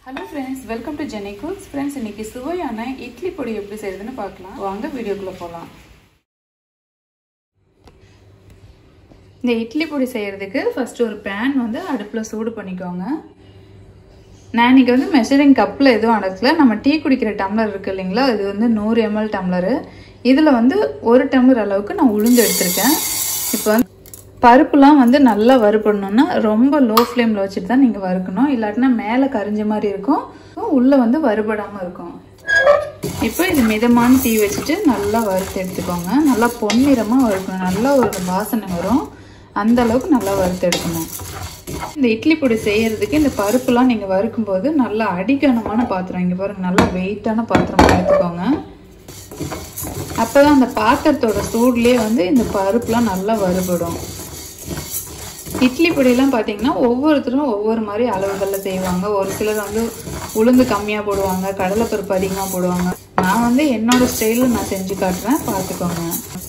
hello friends welcome to Jeni cooks friends இன்னைக்கு சுவையான இட்லி பொடி எப்படி செய்யறதுன்னு பார்க்கலாம் வாங்க வீடியோக்குள்ளே போகலாம் இந்த இட்லி பொடி செய்யறதுக்கு ஃபர்ஸ்ட் ஒரு பேன் வந்து அடுப்பில் சூடு பண்ணிக்கோங்க நான் இன்னைக்கு வந்து மெஷரிங் கப்பில் எதுவும் அடக்கல நம்ம டீ குடிக்கிற டம்ளர் இருக்கு இல்லைங்களா இது வந்து நூறு எம்எல் டம்ளரு இதில் வந்து ஒரு டம்ளர் அளவுக்கு நான் உளுந்து எடுத்திருக்கேன் இப்போ வந்து பருப்புலாம் வந்து நல்லா வறுபடணும்னா ரொம்ப லோ ஃப்ளேமில் வச்சுட்டு தான் நீங்கள் வறுக்கணும் இல்லாட்டினா மேலே கரிஞ்ச மாதிரி இருக்கும் உள்ளே வந்து வறுபடாமல் இருக்கும் இப்போ இது மிதமான தீ வச்சுட்டு நல்லா வறுத்து எடுத்துக்கோங்க நல்லா பொன்னிறமாக வறுக்கணும் நல்லா ஒரு வாசனை வரும் அந்த அளவுக்கு நல்லா வறுத்து எடுக்கணும் இந்த இட்லி பொடி செய்யறதுக்கு இந்த பருப்புலாம் நீங்கள் வறுக்கும்போது நல்லா அடிக்கனமான பாத்திரம் இங்கே பாருங்க நல்லா வெயிட்டான பாத்திரம் எடுத்துக்கோங்க அப்போதான் அந்த பாத்திரத்தோட சூட்லேயே வந்து இந்த பருப்புலாம் நல்லா வறுபடும் இட்லி பொடியெல்லாம் பார்த்தீங்கன்னா ஒவ்வொருத்தரும் ஒவ்வொரு மாதிரி அளவுகளில் செய்வாங்க ஒரு சிலர் வந்து உளுந்து கம்மியாக போடுவாங்க கடலைப்பருப்பு அதிகமாக போடுவாங்க நான் வந்து என்னோட ஸ்டைலில் நான் செஞ்சு காட்டுறேன் பார்த்துக்கோங்க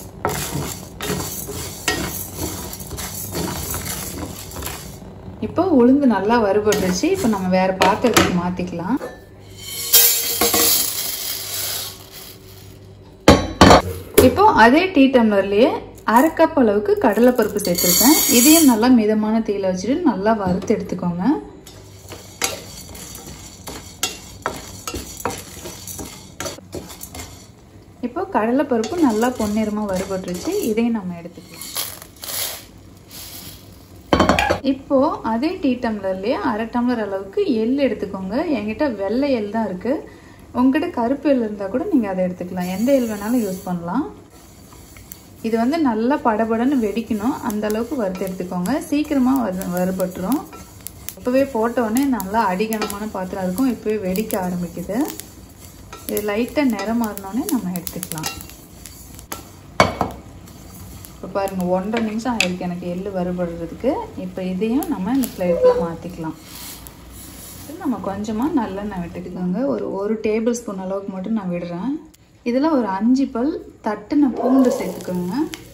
இப்போ உளுந்து நல்லா வறுபட்டுருச்சு இப்போ நம்ம வேற பாத்திரத்துக்கு மாற்றிக்கலாம் இப்போ அதே டீ டம்ளர்லேயே அரை கப் அளவுக்கு கடலைப்பருப்பு சேர்த்துருக்கேன் இதையும் நல்லா மிதமான தீயில வச்சுட்டு நல்லா வறுத்து எடுத்துக்கோங்க இப்போ கடலைப்பருப்பு நல்லா பொன்னிறமாக வறுபட்டுருச்சு இதையும் நம்ம எடுத்துக்கலாம் இப்போ அதே டீ டம்ளர்லேயே அரை டம்ளர் அளவுக்கு எள் எடுத்துக்கோங்க என்கிட்ட வெள்ளை எள் தான் இருக்குது உங்ககிட்ட கருப்பு எள் இருந்தால் கூட நீங்கள் அதை எடுத்துக்கலாம் எந்த எள் வேணாலும் யூஸ் பண்ணலாம் இது வந்து நல்லா படபடன்னு வெடிக்கணும் அந்த அளவுக்கு வறுத்து எடுத்துக்கோங்க சீக்கிரமாக வறு வறுபட்டுரும் இப்போவே போட்டோடனே நல்லா அடிகனமான பாத்திரம் இருக்கும் இப்போவே வெடிக்க ஆரம்பிக்குது இது லைட்டாக நிறம் மாறினோடனே நம்ம எடுத்துக்கலாம் இப்போ பாருங்கள் ஒன்றரை நிமிஷம் ஆயிருக்கு எனக்கு எள்ளு வறுபடுறதுக்கு இப்போ இதையும் நம்ம இந்த பிளேட்டில் மாற்றிக்கலாம் நம்ம கொஞ்சமாக நல்லெண்ணெய் விட்டுக்கோங்க ஒரு ஒரு டேபிள் ஸ்பூன் அளவுக்கு மட்டும் நான் விடுறேன் இதில் ஒரு அஞ்சு பல் தட்டுன பூண்டு சேர்த்துக்கோங்க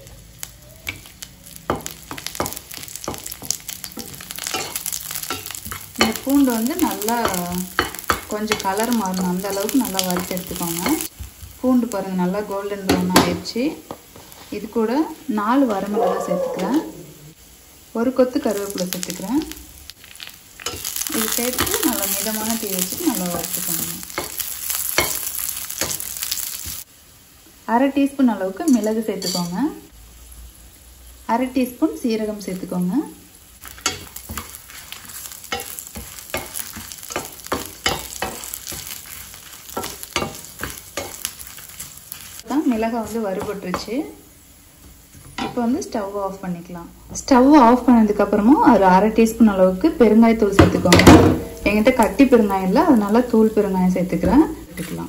இந்த பூண்டு வந்து நல்லா கொஞ்சம் கலர் மாறணும் அந்த அளவுக்கு நல்லா வறுத்து எடுத்துக்கோங்க பூண்டு பாருங்கள் நல்லா கோல்டன் ப்ரௌன் ஆயிடுச்சு இது கூட நாலு வரமிளகா சேர்த்துக்கிறேன் ஒரு கொத்து கருவேப்பிலை சேர்த்துக்கிறேன் இது சேர்த்து நல்லா மிதமான தீ வச்சுட்டு நல்லா வறுத்துக்கோங்க அரை டீஸ்பூன் அளவுக்கு மிளகு சேர்த்துக்கோங்க அரை டீஸ்பூன் சீரகம் சேர்த்துக்கோங்க மிளகாய் வந்து வறுபட்டுருச்சு இப்போ வந்து ஸ்டவ் ஆஃப் பண்ணிக்கலாம் ஸ்டவ் ஆஃப் பண்ணதுக்கப்புறமா ஒரு அரை டீஸ்பூன் அளவுக்கு பெருங்காயத்தூள் சேர்த்துக்கோங்க என்கிட்ட கட்டி பெருங்காயம் இல்லை அதனால தூள் பெருங்காயம் சேர்த்துக்கிறேன் எடுத்துக்கலாம்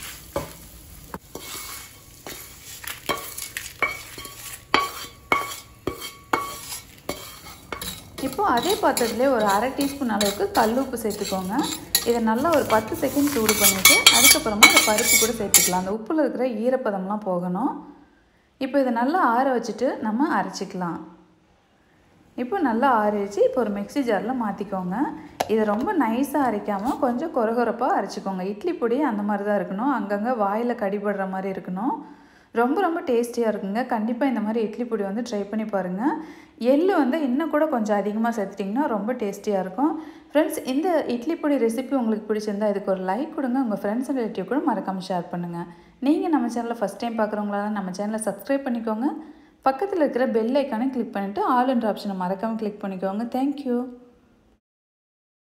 இப்போ அதே பாத்திரத்துலேயே ஒரு அரை டீஸ்பூன் அளவுக்கு கல் உப்பு சேர்த்துக்கோங்க இதை நல்லா ஒரு பத்து செகண்ட் சூடு பண்ணிவிட்டு அதுக்கப்புறமா இந்த பருப்பு கூட சேர்த்துக்கலாம் அந்த உப்பில் இருக்கிற ஈரப்பதம்லாம் போகணும் இப்போ இதை நல்லா ஆற வச்சுட்டு நம்ம அரைச்சிக்கலாம் இப்போ நல்லா ஆறிடுச்சு இப்போ ஒரு மிக்சி ஜாரில் மாற்றிக்கோங்க இதை ரொம்ப நைஸாக அரைக்காமல் கொஞ்சம் கொரகொரப்பாக அரைச்சிக்கோங்க இட்லி பொடி அந்த மாதிரி தான் இருக்கணும் அங்கங்கே வாயில் கடிபடுற மாதிரி இருக்கணும் ரொம்ப ரொம்ப டேஸ்டியாக இருக்குங்க கண்டிப்பாக இந்த மாதிரி இட்லி பொடி வந்து ட்ரை பண்ணி பாருங்கள் எள் வந்து இன்னும் கூட கொஞ்சம் அதிகமாக சேர்த்துட்டிங்கன்னா ரொம்ப டேஸ்டியாக இருக்கும் ஃப்ரெண்ட்ஸ் இந்த இட்லி பொடி ரெசிபி உங்களுக்கு பிடிச்சிருந்தா இதுக்கு ஒரு லைக் கொடுங்க உங்கள் ஃப்ரெண்ட்ஸ் அண்ட் ரிலேட்டிவ் கூட மறக்காமல் ஷேர் பண்ணுங்கள் நீங்கள் நம்ம சேனலில் ஃபஸ்ட் டைம் பார்க்குறவங்களால நம்ம சேனலை சப்ஸ்கிரைப் பண்ணிக்கோங்க பக்கத்தில் இருக்கிற பெல் ஐக்கானை கிளிக் பண்ணிவிட்டு ஆல் என்ற ஆப்ஷனை மறக்காமல் கிளிக் பண்ணிக்கோங்க தேங்க்யூ